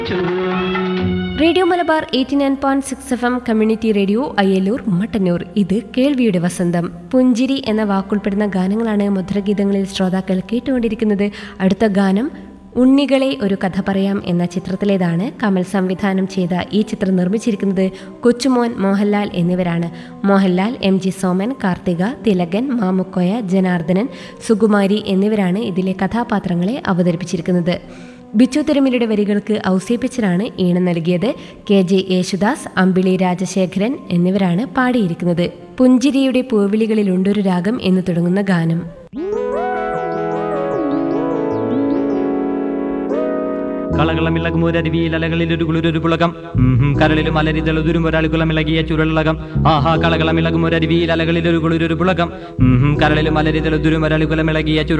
radio Malabar eighty nine point six F M community radio Ayyalur Mattannur ഇത് കേൾവിയുടെ വസന്തം പുഞ്ചിരി എന്ന വാക്കുൾപ്പെടുന്ന ഗാനങ്ങളാണ് മധുരഗീതങ്ങളിൽ ശ്രോതാക്കൾ കേട്ടുകൊണ്ടിരിക്കുന്നത് അടുത്ത ഗാനം ഉണ്ണികളെ ഒരു കഥ പറയാം എന്ന ചിത്രത്തിലേതാണ് കമൽ സംവിധാനം ചെയ്ത ഈ ചിത്രം നിർമ്മിച്ചിരിക്കുന്നത് കൊച്ചുമോൻ മോഹൻലാൽ എന്നിവരാണ് മോഹൻലാൽ എം ജി സോമൻ കാർത്തിക തിലകൻ മാമുക്കോയ ജനാർദ്ദനൻ സുകുമാരി എന്നിവരാണ് ഇതിലെ കഥാപാത്രങ്ങളെ അവതരിപ്പിച്ചിരിക്കുന്നത് ബിച്ചു തിരുമലയുടെ വരികൾക്ക് ഔസേപ്പിച്ചനാണ് ഈണം നൽകിയത് കെ ജെ യേശുദാസ് അമ്പിളി രാജശേഖരൻ എന്നിവരാണ് പാടിയിരിക്കുന്നത് പുഞ്ചിരിയുടെ പൂവിളികളിലുണ്ടൊരു രാഗം എന്ന് തുടങ്ങുന്ന ഗാനം കളകളമിളകും ഒരരുവിയിൽ അലകളിൽ ഒരു കുളിരൊരു പുളകം കരളിലും അലരിതളുതുരും ഒരാളുകുളമിളകിയ ചുരുളകം ആഹാ കളകളമിളകും ഒരരുവിയിൽ അലകളിൽ ഒരു കുളിരൊരു പുളകം കരളിലും അലരിതളുതുരും ഒരാളുകുളമിളകിയ ചുരുളകം